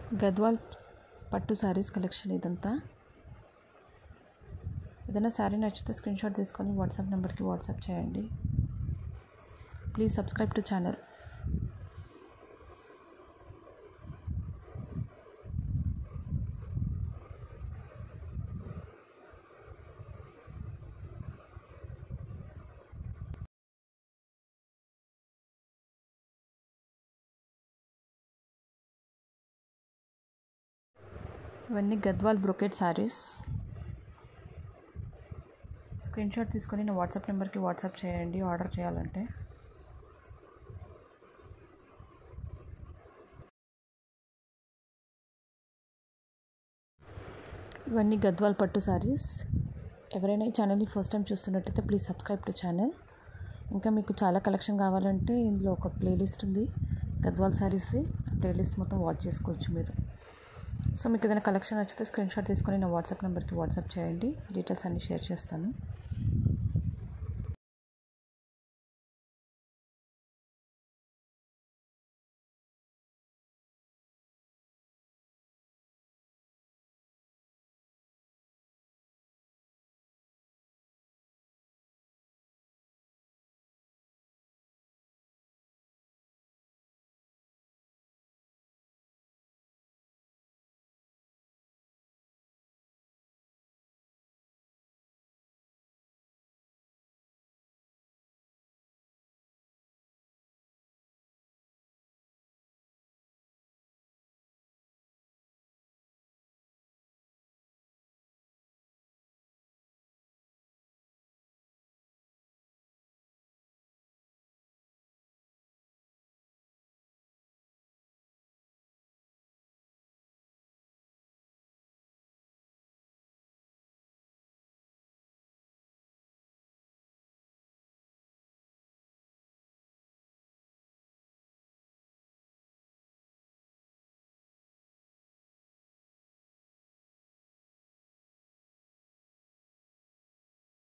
గద్వాల్ పట్టు శారీస్ కలెక్షన్ ఇదంతా ఏదైనా శారీ నచ్చితే స్క్రీన్ షాట్ తీసుకొని వాట్సాప్ నెంబర్కి వాట్సాప్ చేయండి ప్లీజ్ సబ్స్క్రైబ్ టు ఛానల్ ఇవన్నీ Gadwal brocade saris screenshot తీసుకొని నా వాట్సాప్ నెంబర్కి వాట్సాప్ చేయండి ఆర్డర్ చేయాలంటే ఇవన్నీ గద్వాల్ పట్టు శారీస్ ఎవరైనా ఈ ఛానల్ని ఫస్ట్ టైం చూస్తున్నట్టయితే ప్లీజ్ సబ్స్క్రైబ్ టు ఛానల్ ఇంకా మీకు చాలా కలెక్షన్ కావాలంటే ఇందులో ఒక ప్లేలిస్ట్ ఉంది గద్వాల్ శారీస్ ప్లేలిస్ట్ మొత్తం వాచ్ చేసుకోవచ్చు మీరు సో మీకు ఏదైనా కలెక్షన్ నచ్చితే స్క్రీన్ షాట్ తీసుకొని నా వాట్సాప్ నెంబర్కి వాట్సాప్ చేయండి డీటెయిల్స్ అన్నీ షేర్ చేస్తాను